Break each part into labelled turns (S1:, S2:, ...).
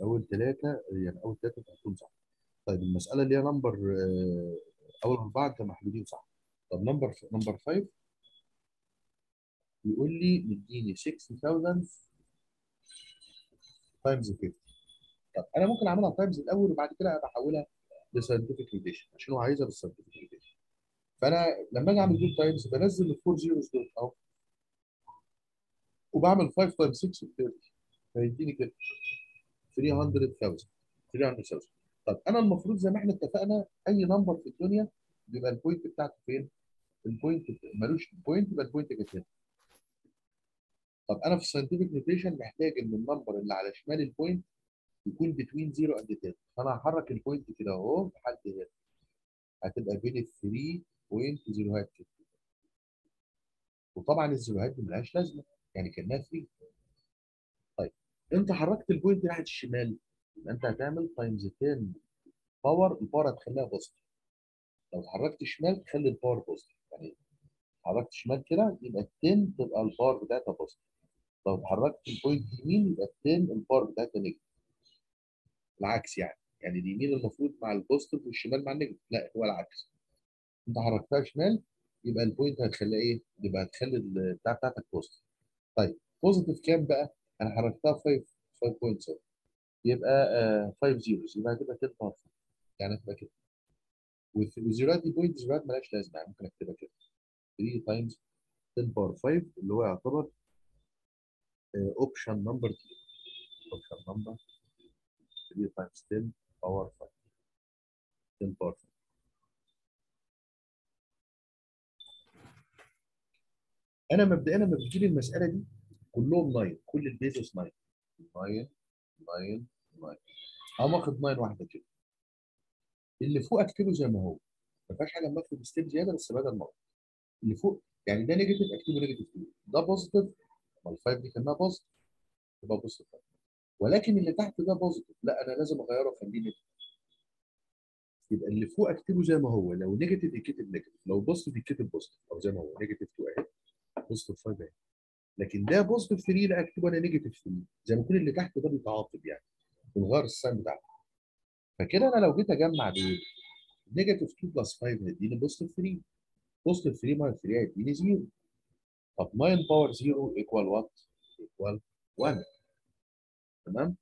S1: اول ثلاثه يعني اول ثلاثه هتكون صح طيب المساله اللي هي نمبر اول اربعه انت محدودين صح طب نمبر نمبر 5 بيقول لي مديني 6000 تايمز 50 طب انا ممكن اعملها تايمز الاول وبعد كده بحولها لساينتفك نوتيشن عشان هو عايزها بالساينتفك نوتيشن فانا لما اجي اعمل دول تايمز بنزل الفور زيروز دول اهو وبعمل 5 تايمز 6 ب 30 فيديني كده 300000 300000 طب انا المفروض زي ما احنا اتفقنا اي نمبر في الدنيا بيبقى البوينت بتاعته فين؟ البوينت ملوش بوينت يبقى البوينت كانت هنا طب انا في الساينتفك نوتيشن محتاج ان النمبر اللي على شمال البوينت يكون بتوين 0 اند 10 فانا هحرك البوينت كده اهو لحد هنا هتبقى بين ال 3 بوينت زيروهات كده وطبعا الزيروهات دي ملهاش لازمه يعني كانها 3 طيب انت حركت البوينت ناحيه الشمال يبقى انت هتعمل تايمز 10 باور الباور هتخليها بوزيتيف لو اتحركت شمال تخلي الباور بوزيتيف يعني اتحركت شمال كده يبقى ال 10 تبقى الباور بتاعتها بوزيتيف لو اتحركت البوينت يمين يبقى ال 10 الباور بتاعتها نيجاتيف العكس يعني يعني اليمين المفروض مع البوزيتيف والشمال مع النيجاتيف لا هو العكس انت حركتها شمال يبقى البوينت هتخليها ايه؟ يبقى هتخلي البتاع بتاعتك بوزيتيف طيب بوزيتيف كام بقى؟ انا حركتها 5 5.7 يبقى آه 5 زيروز يبقى هتبقى 10 باور يعني هتبقى كده والزيروات دي بوينت زيروات مالهاش لازمه يعني ممكن اكتبها كده 3 تايمز 10 باور 5 اللي هو يعتبر اوبشن نمبر 2 اوبشن نمبر 3 تايمز 10 باور 5 10 باور 5 انا مبدئيا لما بتجي لي المساله دي كلهم 9 كل البيزس 9 9 9 9 هقوم واخد 9 واحده كده اللي فوق اكتبه زي ما هو ما فيهاش حاجه مكتوب ستيب زياده بس بدل مره اللي فوق يعني ده نيجاتيف اكتبه نيجاتيف 2 ده بوزيتيف ما ال 5 دي كانها بوزيتيف يبقى بوزيتيف ولكن اللي تحت ده بوزيتيف لا انا لازم اغيره واخليه نيجاتيف يبقى اللي فوق اكتبه زي ما هو لو نيجاتيف يتكتب نيجاتيف لو بوزيتيف يتكتب بوزيتيف او زي ما هو نيجاتيف 2 اهي بوزيتيف 5 اهي لكن ده بوزيتيف 3 لا اكتبه انا نيجاتيف 3 زي ما يكون اللي تحت ده بيتعاقب يعني بنغير الساين بتاعته فكده انا لو جيت اجمع دول نيجاتيف 2 بلس 5 هيديني بوزيتيف 3 بوزيتيف 3 ماينس 3 هيديني 0 طب 9 باور 0 ايكوال وات؟ ايكوال 1 تمام؟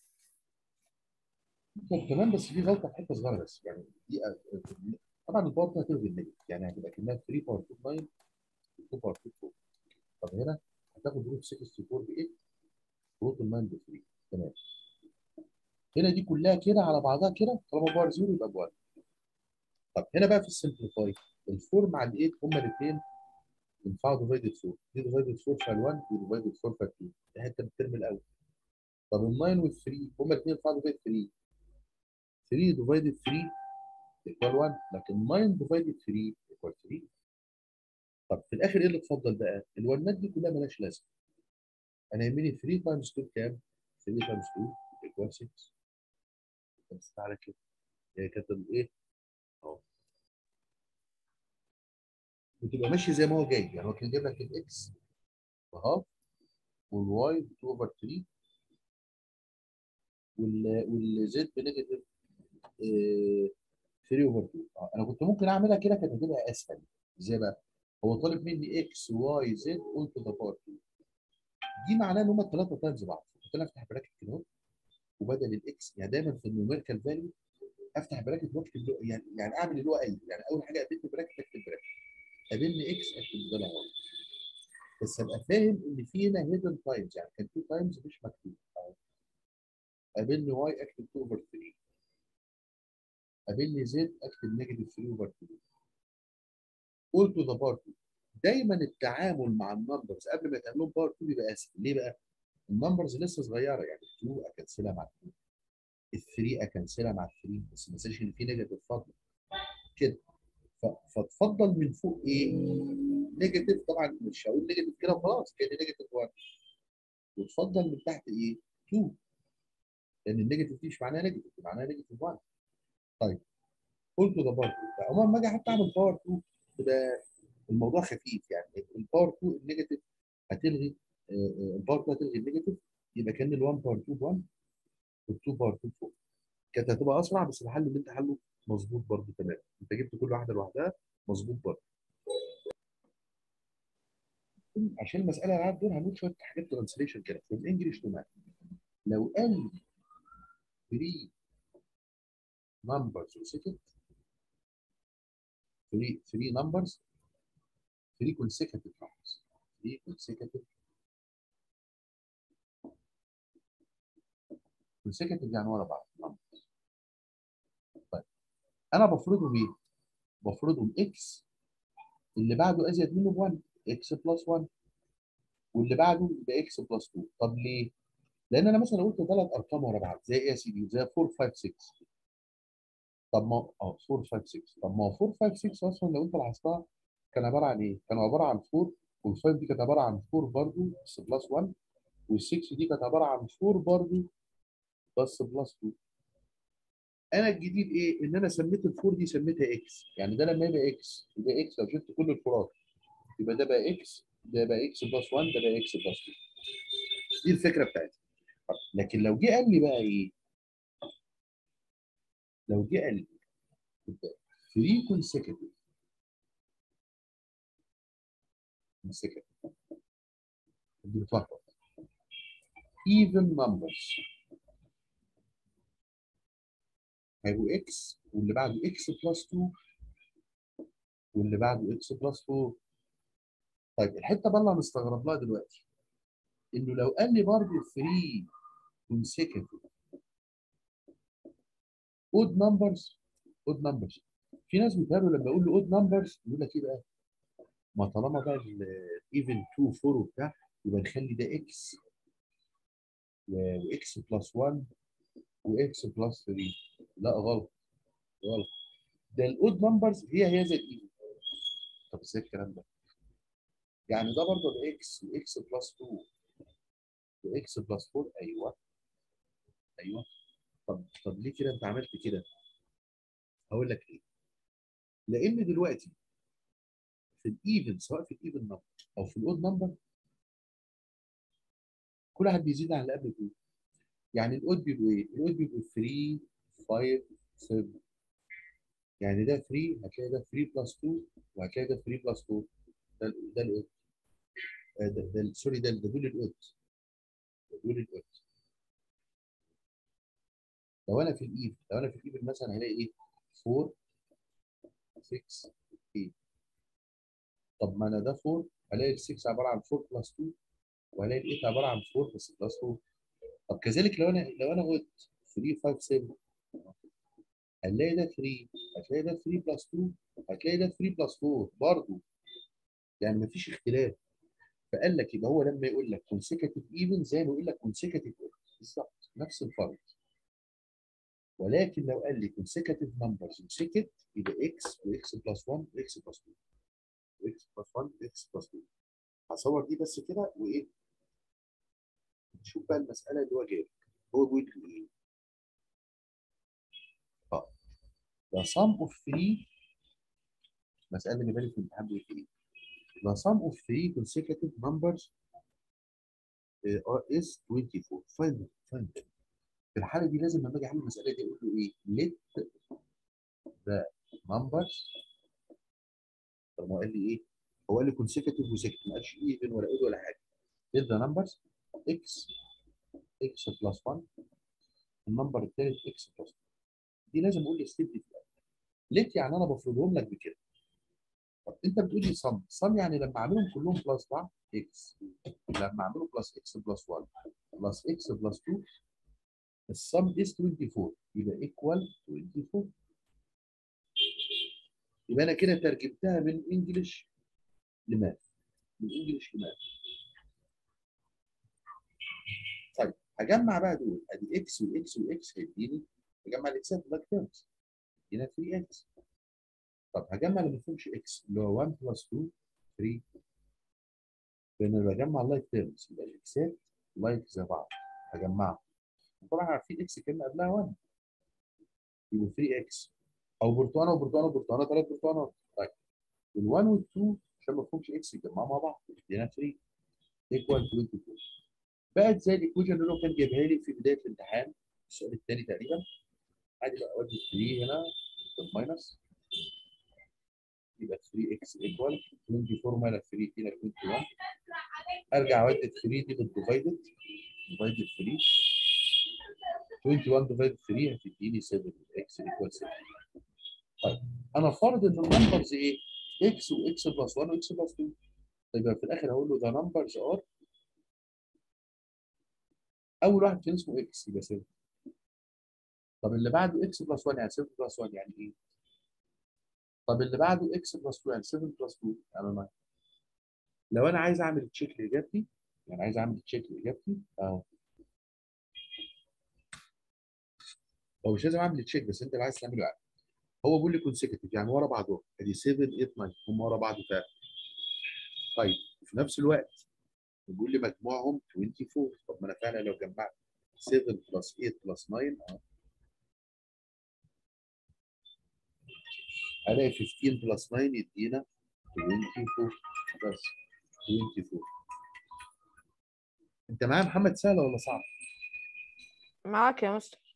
S1: طب تمام بس في غلطه في حته صغيره بس يعني دي طبعا الباور ده هتلغي النيجاتيف يعني هتبقى كانها 3 باور 2 9 2 باور 2 4 طب هنا هتاخد روت 64 ب 8 روت 9 ب 3 تمام هنا دي كلها كده على بعضها كده طالما باور 0 يبقى ب 1 طب هنا بقى في السمبليفاي ال4 مع ال8 هما الاثنين ينفعوا ديفايدد 4 دي ديفايدد 4 فال 1 دي ديفايدد 4 فال 2 دي حته من الترم الاول طب ال9 وال3 هما الاثنين ينفعوا ديفايد 3 3 ديفايدد 3 ايكوال 1 لكن 9 ديفايدد 3 ايكوال 3 طب في الاخر ايه اللي اتفضل بقى؟ الونات دي كلها مالهاش لازمه انا يهمني 3 تايمز 2 كام؟ 3 تايمز 2 ايكوال 6 بس تعالى كده هي كانت الايه؟ اهو بتبقى ماشي زي ما هو جاي يعني هو كان جايب لك الاكس اهو والواي 2 اوفر 3 وال والزد بنيجاتيف 3 اوفر 2 انا كنت ممكن اعملها كده كانت هتبقى اسهل ازاي بقى؟ هو طالب مني اكس واي زد اول تو ذا باور 2 دي معناه ان هم الثلاثه تايمز بعض كنت انا افتح براكت كده اهو وبدل الاكس يعني دايما في النيوميريكال فاليو افتح براكت واكتب يعني يعني اعمل اللي هو قال يعني اول حاجه قابلت براكت اكتب براكت قابلني اكس اكتب ده اهو بس ابقى فاهم ان في هنا هيدن تايمز يعني كان في تايمز مش مكتوب قابلني واي اكتب 2 اوفر 3 قابلني زد اكتب نيجاتيف 3 اوفر 2 قول تو ذا باور 2 دايما التعامل مع النمبرز قبل ما تعملهم باور 2 بيبقى اسهل ليه بقى؟ النمبرز لسه صغيره يعني 2 اكنسلها مع 2 ال 3 اكنسلها مع 3 بس ما تنساش ان في نيجاتيف فاضل كده فتفضل من فوق ايه؟ نيجاتيف طبعا مش هقول نيجاتيف كده وخلاص كده نيجاتيف 1 وتفضل من تحت ايه؟ 2 لان النيجاتيف دي مش معناها نيجاتيف معناها نيجاتيف 1 طيب قلت ده باور 2 عموما لما اجي حتى اعمل باور 2 تبقى الموضوع خفيف يعني الباور 2 النيجاتيف هتلغي الباور 2 هتلغي النيجاتيف يبقى كان ال1 باور 2 ب 1 2 باور 2 4 كانت هتبقى اسرع بس الحل اللي انت حله مظبوط برضه تمام انت جبت كل واحده لوحدها مظبوط برضه عشان المساله اللي عارف دول هنقول شويه حاجات ترانسليشن كده من انجلش تو ماث لو قال لي 3 نمبرز وسكت 3 3 نمبرز 3 consecutive numbers 3 consecutive consecutive يعني ورا بعض numbers طيب انا بفرضهم ايه؟ بفرضهم x اللي بعده ازيد منه ب 1 x بلس 1 واللي بعده يبقى x بلس 2 طب ليه؟ لان انا مثلا قلت ثلاث ارقام ورا بعض زي ايه يا سيدي؟ زي 4 5 6 طب ما اه 4 5 6 طب ما هو 4 5 6 اصلا لو انت لاحظتها كان عباره عن ايه؟ كان عباره عن 4 وال5 دي كانت عباره عن 4 برضه بس بلس 1 وال6 دي كانت عباره عن 4 برضه بس بلس 2 انا الجديد ايه؟ ان انا سميت الفور دي سميتها اكس يعني ده لما يبقى اكس يبقى اكس لو شلت كل الفورات يبقى ده بقى اكس ده بقى اكس بلس 1 ده بقى اكس بلس 2 دي الفكره بتاعتي لكن لو جه قال لي بقى ايه؟ لو جه قال لي 3 consecutive consecutive دي بتلخبط even numbers هيبقوا اكس واللي بعده اكس بلس 2 واللي بعده اكس بلس 4 طيب الحته بقى اللي هنستغرب لها دلوقتي انه لو قال لي برضه 3 consecutive odd numbers odd numbers في ناس بيتهيألوا لما اقول له odd numbers يقول لك ايه بقى؟ ما طالما بقى الايفن 2 4 وبتاع يبقى نخلي ده اكس واكس بلس 1 واكس بلس 3 لا غلط غلط ده الاود نمبرز هي هي زي الايفن طب ازاي الكلام ده؟ يعني ده برضه ده اكس واكس بلس 2 واكس بلس 4 ايوه ايوه طب طب ليه كده انت عملت كده؟ هقول لك ليه؟ لان دلوقتي في الايفن سواء في الايفن نمبر او في الاود نمبر كل واحد بيزيد عن اللي قبل كده يعني الاود بيبقوا ايه؟ الاود بيبقوا 3 5 7 يعني ده 3 هتلاقي ده 3 بلس 2 وهتلاقي ده 3 بلس 4 ده ده الاود ده, ده سوري ده ده دول الاود دول الاود لو انا في الايفن لو انا في الايفن مثلا هلاقي ايه 4 6 8 طب ما انا ده 4 هلاقي ال 6 عباره عن 4 بلس 2 وهلاقي ال 8 عباره عن 4 بس بلس 4 طب كذلك لو انا لو انا قلت 3 5 7 هنلاقي ده 3 هتلاقي ده 3 بلس 2 هتلاقي ده 3 بلس 4 برضه يعني مفيش اختلاف فقال لك يبقى هو لما يقول لك consecutive even زي ما يقول لك consecutive odd بالظبط نفس الفرق ولكن لو قال لي consecutive numbers وسكت يبقى x وx بلس 1 وx بلس 2 وx بلس 1 وx بلس 2 هصور دي بس كده وايه نشوف بقى المساله اللي هو جايبها هو بيقول لي ايه اه the sum of 3 المساله اللي بالي في الامتحان بيقول ايه the sum of 3 consecutive numbers uh, is 24 find it find it في الحاله دي لازم لما اجي اعمل المساله دي اقول له ايه let the numbers طب ما هو قال لي ايه هو قال لي consecutive وسكت ما قالش even ولا odd ولا حاجه let the numbers x x plus 1 النمبر الثالث x plus 2 دي لازم اقول الستيب دي في الاول ليت يعني انا بفرضهم لك بكده طب انت بتقول لي صم صم يعني لما اعملهم كلهم بلس بعض x لما اعمله بلس x بلس 1 بلس x بلس 2 الصم is 24 يبقى ايكوال 24 يبقى انا كده ترجمتها من انجلش لماث من انجلش لماث طيب هجمع بقى دول ادي اكس واكس واكس هيديني هجمع الاكسات لايك تيرمز هنا 3 اكس طب هجمع اللي ما فيهمش اكس اللي هو 1 بلس 2 3 لان انا بجمع لايك تيرمز يبقى الاكسات لايك زي بعض هجمعهم طبعا عارفين اكس كان قبلها 1 يبقوا 3 اكس او برتقانه وبرتقانه وبرتقانه ثلاث برتقانات طيب وال1 وال2 عشان ما فيهمش اكس يجمعوا مع بعض يدينا 3 ايكوال 24 بقت زي الايكويشن اللي هو كان جايبها لي في بدايه الامتحان السؤال الثاني تقريبا عادي بقى اودي 3 هنا في الماينس يبقى 3 اكس ايكوال 24 ماينس 3 فينا 21 ارجع اودي 3 دي بالديفايدد ديفايدد 3 21 ديفايدد 3 هتديني 7 اكس ايكوال 7 طيب انا فارض ان النمبرز ايه؟ اكس واكس بلس 1 واكس بلس 2 يبقى في الاخر هقول له ذا نمبرز ار اول واحد كان اسمه اكس يبقى 7 طب اللي بعده اكس بلس 1 يعني 7 بلس 1 يعني ايه؟ طب اللي بعده اكس بلس 2 يعني 7 بلس 2 يعني 9 لو انا عايز اعمل تشيك لاجابتي يعني عايز اعمل تشيك لاجابتي اهو هو مش لازم اعمل تشيك بس انت اللي عايز تعمله يعني هو بيقول لي كونسيكتيف يعني ورا بعضهم ادي 7 8 9 هم ورا بعض فعلا طيب في نفس الوقت بيقول لي مجموعهم 24 طب ما انا فعلا لو جمعت 7 بلس 8 بلس 9 اه الاقي 15 بلس 9 يدينا 24 بس 24 انت معايا محمد سهله ولا صعب؟
S2: معاك يا مستر